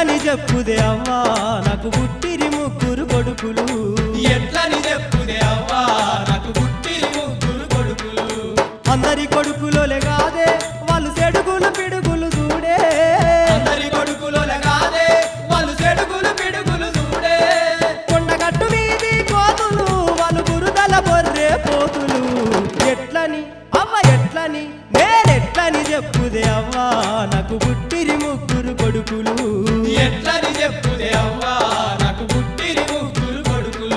ఎట్లని చెప్పుదే అవ్వా నాకు పుట్టిరి ముగ్గురు కొడుకులు ఎట్లని చెప్పుదే అవ్వా నాకు పుట్టిరి ముగ్గురు కొడుకులు అందరి కొడుకులోలే కాదే వాళ్ళు సెడుగులు పిడుగులు చూడే అందరి కొడుకులోల కాదే వాళ్ళు చెడుగులు పిడుగులు చూడే కొండగట్టు మీది కోతులు వాళ్ళు బురదల బొర్రే పోతులు ఎట్లని అవ్వ ఎట్లని నేనెట్లని చెప్పుదే అవ్వా నాకు పుట్టిరి ముగ్గురు కొడుకులు ఎట్లని చెప్పుదే అవ్వా నాకు పుట్టిరి ముగ్గురు కొడుకులు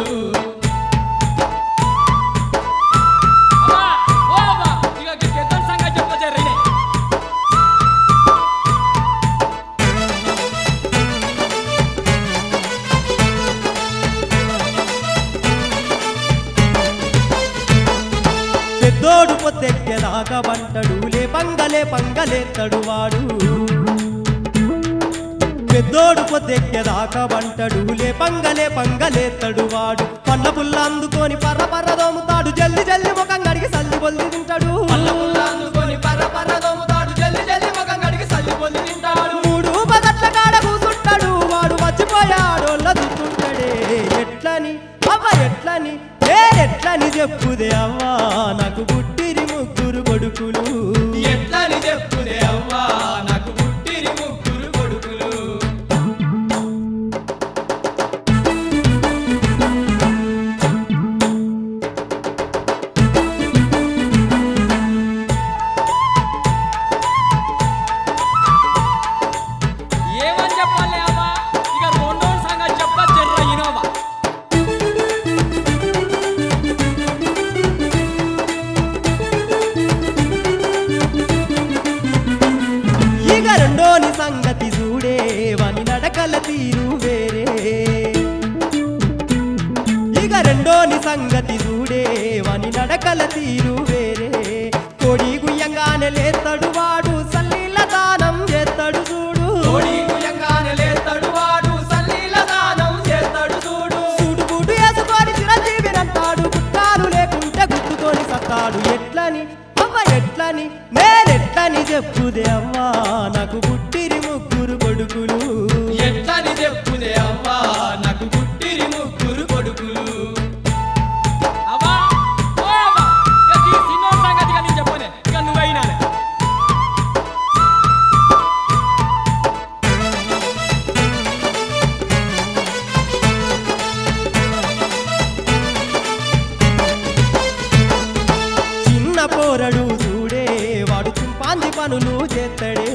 అమ్మా ఓ అవ్వ ఇక పెద్దల సంగతి చెప్పజర్రి పెద్దోడు పొద్దెక్కేదాకా బంటడు లే పంగలే పంగలేత్తడు వాడు పెద్దోడు పొద్దెక్కేదాకా బంటడు లే పంగలే పంగలేత్తడు వాడు పండ్ల పుల్ల అందుకొని పర్ర పర్ర దోముతాడు జల్ది జల్ది ముఖం కడిగి సల్లి బొల్లి తింటాడు పళ్ళ పుల్ల అందుకొని పర్ర పర్ర దోముతాడు జల్లి జల్లి ముఖం కడిగి సల్లి పొంది తింటాడు మూడు పగట్ల కాడ కూసుంటాడు వాడు మర్చిపోయాడోళ్ళ దుట్టుంటాడే ఎట్లని అవ్వ ఎట్లని నేనెట్లని చెప్పుదే అవ్వా నాకు పుట్టిరి ముగ్గురు కొడుకులు ఎట్లని చెప్పుదే అవ్వా నాకు పుట్టిరి ముగ్గురు కొడుకులు ఏమని చెప్పాలి అవ్వ ఇక రెండో సంగతి చెప్పజర్ర ఇనోవా ఇక రెండోని సంగతి చూడే వని నడకల తీరు వేరే ఇక రెండోని సంగతి చూడే వని నడకల తీరు వేరే కొడి గుయ్యంగానే లేస్తాడు వాడు సల్లీల దానం చేస్తాడు చూడు తోడి కుయంగానే లేస్తాడు వాడు సల్లీల దానం చేస్తాడు చూడు సూడు బూటు వేసుకొని చిరంజీవినంటాడు గుట్టాలు లేకుంటే గుర్తుకొని సత్తాడు ఎట్లని అవ్వ ఎట్లని నేనెట్లని చెప్పుదే అవ్వా నాకు పుట్టిరి ముగ్గురు కొడుకులు ఎట్లని చెప్పుదే అవ్వా నాకు పుట్టిరి ముగ్గురు కొడుకులు అవ్వ ఓ అవ్వ ఇక ఈ చిన్నో సంగతి ఇక నేను చెప్పలే ఇక నువ్వైనాలే చిన్న పోరడు చూడే వాడు చింపాంది పనులు చేస్తాడే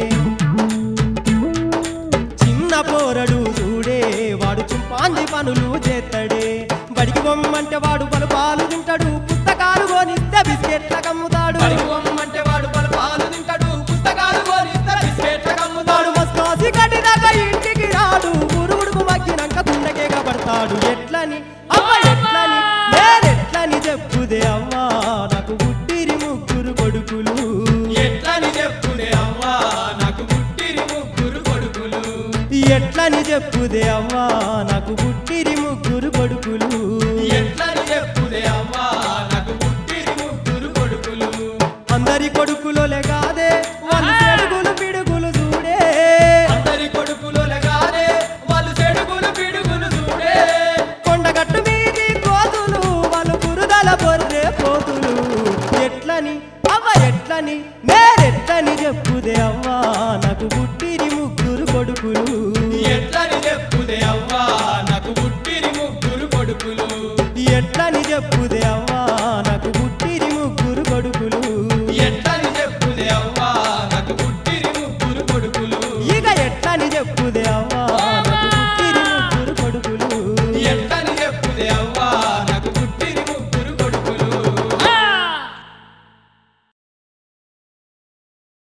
చిన్న పోరడు చూడే వాడు చింపాంది పనులు చేస్తాడే బడికి బొమ్మంటే వాడు పలు పాలు తింటాడు పుస్తకాలు కొనిస్తే బిస్కెట్ల కమ్ముతాడు బడికి పొమ్మంటే వాడు పలు పాలు తింటాడు పుస్తకాలు కోరిస్తే బిస్కెట్ల కమ్ముతాడు వాడు మస్తోసి కట్టినాక ఇంటికి రాడు గురుగుడుకు మగ్గినాక తుండకే కబడతాడు ఎట్లని అవ్వ ఎట్లని నేనెట్లని చెప్పుదే అవ్వా నాకు పుట్టిరి ముగ్గురు కొడుకులు ఎట్లని చెప్పుదే అవ్వా నాకు పుట్టిరి ముగ్గురు కొడుకులు ఎట్లని చెప్పుదే అవ్వా నాకు పుట్టిరి ముగ్గురు కొడుకులు ఎట్లని చెప్పుదే అవ్వా నాకు పుట్టిరి ముగ్గురు కొడుకులు అందరి కొడుకులోలే కాదే వాళ్ళు చెడుగులు పిడుగులు చూడే అందరి కొడుకులు కాదే వాళ్ళు చెడుగులు పిడుగులు చూడే కొండగట్టు మీది కోతులు వాళ్ళు బురదల బొర్రే పోతులు ఎట్లని అవ్వ ఎట్లని నేనెట్లని చెప్పుదే అవ్వా నాకు పుట్టిరి ముగ్గురు కొడుకులు ఎట్లని చెప్పుదే అవ్వా నాకు పుట్టిరి ముగ్గురు కొడుకులు ఎట్లని చెప్పుదే అవ్వా నాకు పుట్టిరి ముగ్గురు కొడుకులు ఎట్లని చెప్పుదే అవ్వా నాకు పుట్టిరి ముగ్గురు కొడుకులు ఇక ఎట్లని చెప్పుదే